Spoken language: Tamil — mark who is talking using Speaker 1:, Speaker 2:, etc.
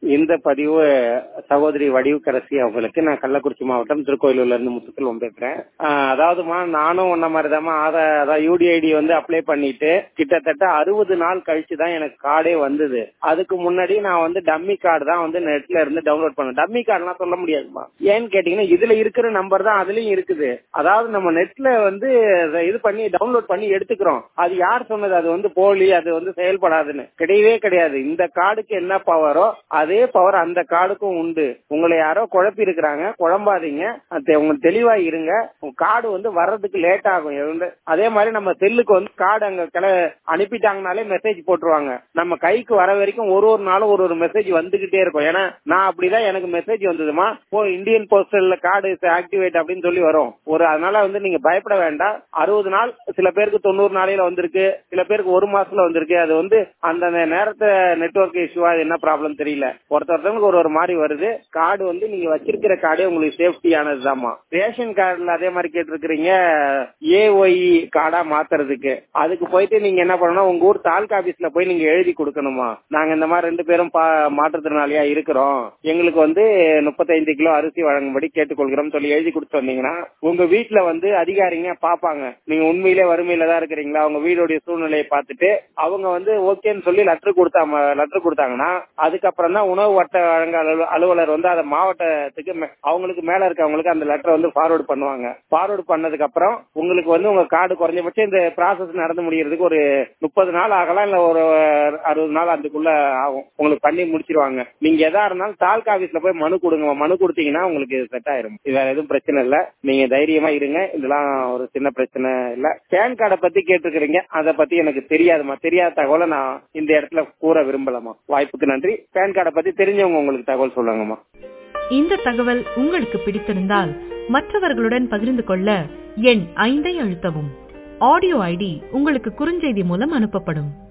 Speaker 1: இந்த பதிவு சகோதரி வடிவுக்கரசி அவங்களுக்கு நான் கள்ளக்குறிச்சி மாவட்டம் திருக்கோயிலூர்ல இருந்து முத்துக்கள் பேசுறேன் ஆஹ் அதாவதுமா நானும் உன்ன மாதிரிதாம்மா ஆதார் அதாவது யூடிஐடி வந்து அப்ளை பண்ணிட்டு கிட்டத்தட்ட அறுபது நாள் கழிச்சு தான் எனக்கு கார்டே வந்தது அதுக்கு முன்னாடி நான் வந்து டம்மி கார்டு தான் வந்து நெட்ல இருந்து டவுன்லோட் பண்ணேன் டம்மி கார்டுலாம் சொல்ல முடியாதுமா ஏன்னு கேட்டீங்கன்னா இதுல இருக்கிற நம்பர் தான் அதுலயும் இருக்குது அதாவது நம்ம நெட்ல வந்து அதை இது பண்ணி டவுன்லோட் பண்ணி எடுத்துக்கிறோம் அது யார் சொன்னது அது வந்து போலி அது வந்து செயல்படாதுன்னு கிடையவே கிடையாது இந்த கார்டுக்கு என்ன பவரோ அதே பவர் அந்த கார்டுக்கும் உண்டு உங்களை யாரோ குழப்பி இருக்கிறாங்க குழம்பாதீங்க அது உங்க தெளிவா இருங்க உங்க கார்டு வந்து வர்றதுக்கு லேட் ஆகும் எந்த- அதே மாதிரி நம்ம செல்லுக்கு வந்து கார்டு அங்க கிள அனுப்பிட்டாங்கனாலே மெசேஜ் போட்டுருவாங்க நம்ம கைக்கு வர வரைக்கும் ஒரு ஒரு நாளும் ஒரு ஒரு மெசேஜ் வந்துகிட்டே இருக்கும் ஏன்னா நான் அப்படிதான் எனக்கு மெசேஜ் வந்ததுமா ஓ இந்தியன் போஸ்டல்ல கார்டு ஆக்டிவேட் அப்படின்னு சொல்லி வரும் ஒரு அதனால வந்து நீங்க பயப்பட வேண்டாம் அறுபது நாள் சில பேருக்கு தொண்ணூறு நாளையில வந்திருக்கு சில பேருக்கு ஒரு மாசத்துல வந்திருக்கு அது வந்து அந்த நேரத்தை நெட்வொர்க் இஷ்யூவா என்ன ப்ராப்ளம் தெரியல ஒருத்த ஒருத்தவங்களுக்கு ஒரு ஒரு மாதிரி வருது கார்டு வந்து நீங்க வச்சிருக்கிற கார்டே உங்களுக்கு சேஃப்டியானது தாமா ரேஷன் கார்டுல அதே மாதிரி கேட்டிருக்கிறீங்க ஏஒய் கார்டா மாத்துறதுக்கு அதுக்கு போயிட்டு நீங்க என்ன பண்ணணும் உங்க ஊர் தாலுகா ஆபீஸ்ல போய் நீங்க எழுதி கொடுக்கணுமா நாங்க இந்த மாதிரி ரெண்டு பேரும் பா- மாற்றுத்திறனாளியா இருக்கிறோம் எங்களுக்கு வந்து முப்பத்தைந்து கிலோ அரிசி வழங்கும்படி கேட்டுக்கொள்கிறோம் சொல்லி எழுதி கொடுத்து வந்தீங்கன்னா உங்க வீட்டுல வந்து அதிகாரிங்க பாப்பாங்க நீங்க உண்மையிலே வறுமையில தான் இருக்கிறீங்களா உங்க வீடுடைய சூழ்நிலையை பார்த்துட்டு அவங்க வந்து ஓகேன்னு சொல்லி லெட்டர் கொடுத்தா லெட்டர் கொடுத்தாங்கன்னா அதுக்கப்புறம் தான் உணவு வட்ட வழங்க அலுவ- அலுவலர் வந்து அதை மாவட்டத்துக்கு மே- அவங்களுக்கு மேல இருக்கவங்களுக்கு அந்த லெட்டர் வந்து ஃபார்வர்ட் பண்ணுவாங்க ஃபார்வர்ட் பண்ணதுக்கு அப்புறம் உங்களுக்கு வந்து உங்க கார்டு குறைஞ்சபட்சம் இந்த ப்ராசஸ் நடந்து முடியறதுக்கு ஒரு முப்பது நாள் ஆகலாம் இல்ல ஒரு அறுபது நாள் அதுக்குள்ள ஆகும் உங்களுக்கு பண்ணி முடிச்சிருவாங்க நீங்க எதா இருந்தாலும் தாலுகா ஆபீஸ்ல போய் மனு கொடுங்க மனு கொடுத்தீங்கன்னா உங்களுக்கு செட் ஆயிரும் இது வேற எதுவும் பிரச்சனை இல்ல நீங்க தைரியமா இருங்க இதெல்லாம் ஒரு சின்ன பிரச்சனை இல்ல பேன் கார்டை பத்தி கேட்டிருக்கிறீங்க அதை பத்தி எனக்கு தெரியாதுமா தெரியாத தகவலை நான் இந்த இடத்துல கூற விரும்பலமா வாய்ப்புக்கு நன்றி பேன் கார்டை பத்தி தெரிஞ்சவங்க உங்களுக்கு தகவல் சொல்லுங்கம்மா
Speaker 2: இந்த தகவல் உங்களுக்கு பிடித்திருந்தால் மற்றவர்களுடன் பகிர்ந்து கொள்ள எண் ஐந்தை அழுத்தவும் ஆடியோ ஐடி உங்களுக்கு குறுஞ்செய்தி மூலம் அனுப்பப்படும்